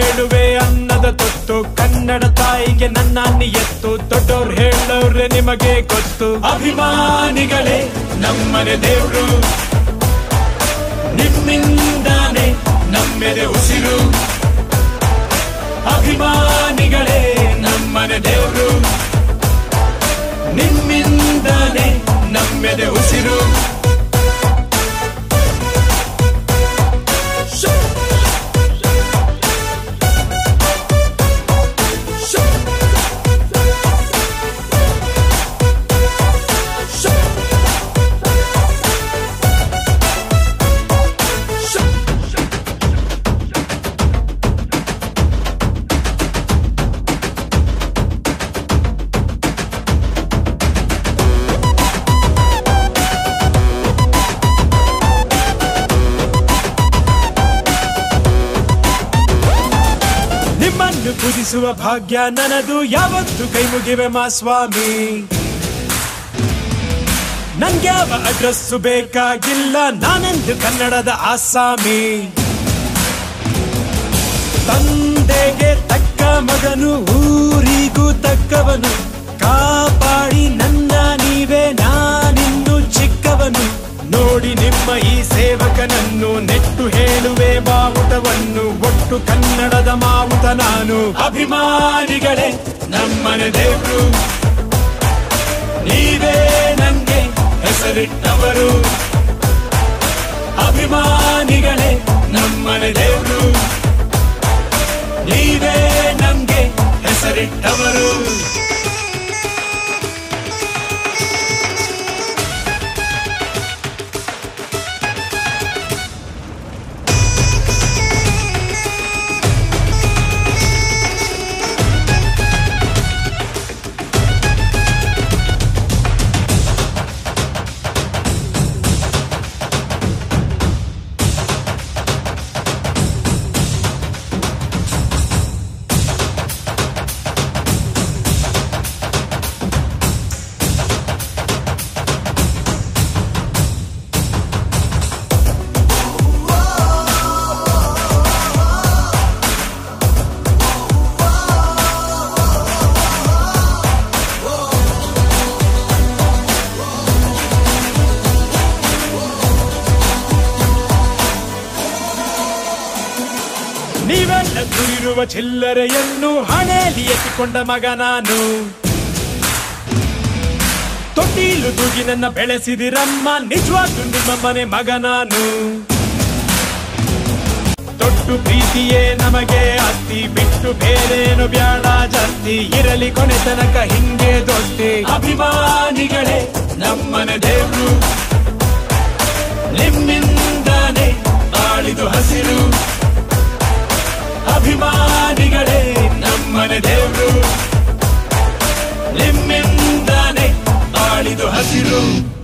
ಹೇಳುವೆ ಅನ್ನದ ತೊತ್ತು ಕನ್ನಡ ತಾಯಿಗೆ ನನ್ನ ಎತ್ತು ದೊಡ್ಡವ್ರು ಹೇಳವ್ರೆ ನಿಮಗೆ ಗೊತ್ತು ಅಭಿಮಾನಿಗಳೇ ನಮ್ಮನೆ ದೇವ್ರು ನಿಮ್ಮಿಂದಾನೆ ನಮ್ಮೆದೆ ಉಸಿರು ಅಭಿಮಾನಿಗಳೇ ನಮ್ಮನೆ ದೇವ್ರು ನಿಮ್ಮಿಂದಾನೆ ನಮ್ಮೆದೆ ಉಸಿರು ನಿಮ್ಮನ್ನು ಪೂಜಿಸುವ ಭಾಗ್ಯ ನನದು ಯಾವತ್ತು ಕೈ ಮುಗಿವೆ ಮಾ ಸ್ವಾಮಿ ನನ್ಗ್ಯಾವ ಅಡ್ರೆಸ್ಸು ಬೇಕಾಗಿಲ್ಲ ನಾನೆಂದು ಕನ್ನಡದ ಆಸಾಮಿ ತಂದೆಗೆ ತಕ್ಕ ಮಗನು ಊರಿಗೂ ತಕ್ಕವನು ಕಾಪಾಡಿ ನನ್ನ ನೀವೇ ನಾನಿನ್ನು ಚಿಕ್ಕವನು ನೋಡಿ ನಿಮ್ಮ ಈ ಸೇವಕನನ್ನು ನೆಟ್ಟು ಹೇಳುವೆ ಬಾವುಟವನ್ನು ಒಟ್ಟು ಕನ್ನಡದ ಮಾವುತ ನಾನು ಅಭಿಮಾನಿಗಳೇ ನಮ್ಮನೆ ದೇವ್ರು ನೀವೇ ನಂಗೆ ಹೆಸರಿಟ್ಟವರು ಅಭಿಮಾನಿಗಳೇ ನಮ್ಮನೆ ದೇವ್ರು ನೀವೇ ನಮ್ಗೆ ಹೆಸರಿಟ್ಟವರು ನೀವೆಲ್ಲ ದುಡಿರುವ ಚಿಲ್ಲರೆಯನ್ನು ಹಣೆಯಲ್ಲಿ ಎತ್ತಿಕೊಂಡ ಮಗ ನಾನು ತೊಟ್ಟಿಲು ತೂಗಿ ನನ್ನ ಬೆಳೆಸಿದಿರಮ್ಮ ನಿಜವಾಗ್ಲೂ ನಿಮ್ಮ ಮನೆ ಮಗ ನಾನು ತೊಟ್ಟು ಪ್ರೀತಿಯೇ ನಮಗೆ ಅತ್ತಿ ಬಿಟ್ಟು ಬೇರೇನು ಬ್ಯಾಡ ಜಾಸ್ತಿ ಇರಲಿ ಕೊನೆ ತನಕ ಹಿಂಗೆ ದೊಡ್ಡಿ ಅಭಿಮಾನಿಗಳೇ ನಮ್ಮನೆ ದೇವ್ರು ನಿಮ್ಮಿಂದಾನೆ ಆಳಿದು ಹಸಿರು ಅಭಿಮಾನಿಗಳೇ ನಮ್ಮನೆ ದೇವ್ರು ನಿಮ್ಮಿಂದಾನೆ ಆಳಿದು ಹಸಿರು